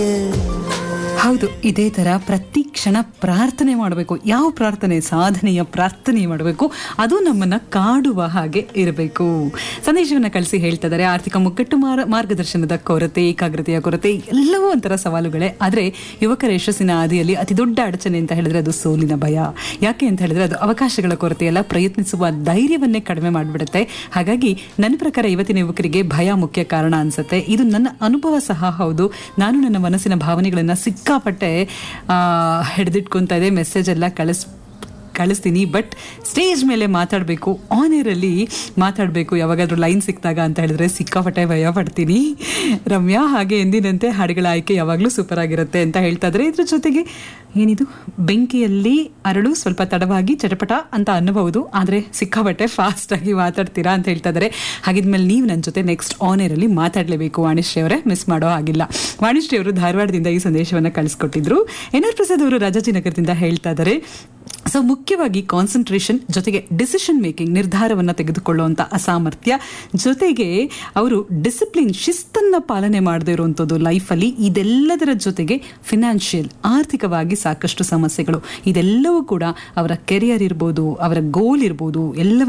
ಹೌದು ಇದೇ ತರ ಪ್ರತಿ ಕ್ಷಣ ಪ್ರಾರ್ಥನೆ ಮಾಡಬೇಕು ಯಾವ ಪ್ರಾರ್ಥನೆ ಸಾಧನೆಯ ಪ್ರಾರ್ಥನೆ ಮಾಡಬೇಕು ಅದು ನಮ್ಮನ್ನ ಕಾಡುವ ಹಾಗೆ ಇರಬೇಕು ಸಂದೇಶವನ್ನ ಕಳಿಸಿ ಹೇಳ್ತಾ ಇದ್ದಾರೆ ಆರ್ಥಿಕ ಮುಗ್ಗಟ್ಟು ಮಾರ ಮಾರ್ಗದರ್ಶನದ ಕೊರತೆ ಏಕಾಗ್ರತೆಯ ಕೊರತೆ ಎಲ್ಲವೂ ಒಂಥರ ಸವಾಲುಗಳೇ ಆದರೆ ಯುವಕರ ಯಶಸ್ಸಿನ ಹಾದಿಯಲ್ಲಿ ಅತಿ ದೊಡ್ಡ ಅಡಚಣೆ ಅಂತ ಹೇಳಿದ್ರೆ ಅದು ಸೋಲಿನ ಭಯ ಯಾಕೆ ಅಂತ ಹೇಳಿದ್ರೆ ಅದು ಅವಕಾಶಗಳ ಕೊರತೆಯಲ್ಲ ಪ್ರಯತ್ನಿಸುವ ಧೈರ್ಯವನ್ನೇ ಕಡಿಮೆ ಮಾಡಿಬಿಡುತ್ತೆ ಹಾಗಾಗಿ ನನ್ನ ಪ್ರಕಾರ ಇವತ್ತಿನ ಯುವಕರಿಗೆ ಭಯ ಮುಖ್ಯ ಕಾರಣ ಅನ್ಸುತ್ತೆ ಇದು ನನ್ನ ಅನುಭವ ಸಹ ಹೌದು ನಾನು ನನ್ನ ಮನಸ್ಸಿನ ಭಾವನೆಗಳನ್ನ ಸಿಕ್ಕಾಪಟ್ಟೆ ಆ, ಹಿಡಿದಿಟ್ಕೊಂತ ಇದೆ ಮೆಸೇಜ್ ಎಲ್ಲ ಕಳಿಸ್ ಕಳಿಸ್ತೀನಿ ಬಟ್ ಸ್ಟೇಜ್ ಮೇಲೆ ಮಾತಾಡಬೇಕು ಆನ್ ಏರಲ್ಲಿ ಮಾತಾಡಬೇಕು ಯಾವಾಗಾದ್ರೂ ಲೈನ್ ಸಿಕ್ಕಿದಾಗ ಅಂತ ಹೇಳಿದ್ರೆ ಸಿಕ್ಕಾಪಟ್ಟೆ ಭಯ ಪಡ್ತೀನಿ ರಮ್ಯಾ ಹಾಗೆ ಎಂದಿನಂತೆ ಹಾಡುಗಳ ಆಯ್ಕೆ ಯಾವಾಗಲೂ ಸೂಪರ್ ಆಗಿರುತ್ತೆ ಅಂತ ಹೇಳ್ತಾ ಇದ್ರೆ ಇದ್ರ ಜೊತೆಗೆ ಏನಿದು ಬೆಂಕಿಯಲ್ಲಿ ಅರಳು ಸ್ವಲ್ಪ ತಡವಾಗಿ ಚಟಪಟ ಅಂತ ಅನ್ನಬಹುದು ಆದರೆ ಸಿಕ್ಕಾಪಟ್ಟೆ ಫಾಸ್ಟ್ ಆಗಿ ಮಾತಾಡ್ತೀರಾ ಅಂತ ಹೇಳ್ತಾ ಇದ್ದಾರೆ ಹಾಗಿದ್ಮೇಲೆ ನೀವು ನನ್ನ ಜೊತೆ ನೆಕ್ಸ್ಟ್ ಆನ್ ಏರಲ್ಲಿ ಮಾತಾಡಲೇಬೇಕು ವಾಣಿಶ್ರೀ ಅವರೇ ಮಿಸ್ ಮಾಡೋ ಹಾಗಿಲ್ಲ ವಾಣಿಶ್ರೀ ಅವರು ಧಾರವಾಡದಿಂದ ಈ ಸಂದೇಶವನ್ನು ಕಳಿಸ್ಕೊಟ್ಟಿದ್ರು ಎನ್ ಆರ್ ಪ್ರಸಾದ್ ಅವರು ರಾಜಾಜಿನಗರದಿಂದ ಹೇಳ್ತಾ ಇದ್ದಾರೆ ಸೊ ಮುಖ್ಯವಾಗಿ ಕಾನ್ಸಂಟ್ರೇಷನ್ ಜೊತೆಗೆ ಡಿಸಿಷನ್ ಮೇಕಿಂಗ್ ನಿರ್ಧಾರವನ್ನು ತೆಗೆದುಕೊಳ್ಳುವಂಥ ಅಸಾಮರ್ಥ್ಯ ಜೊತೆಗೆ ಅವರು ಡಿಸಿಪ್ಲಿನ್ ಶಿಸ್ತನ್ನ ಪಾಲನೆ ಮಾಡದೇ ಇರುವಂಥದ್ದು ಲೈಫಲ್ಲಿ ಇದೆಲ್ಲದರ ಜೊತೆಗೆ ಫಿನಾನ್ಷಿಯಲ್ ಆರ್ಥಿಕವಾಗಿ ಸಾಕಷ್ಟು ಸಮಸ್ಯೆಗಳು ಇದೆಲ್ಲವೂ ಕೂಡ ಅವರ ಕೆರಿಯರ್ ಇರ್ಬೋದು ಅವರ ಗೋಲ್ ಇರ್ಬೋದು ಎಲ್ಲವನ್ನ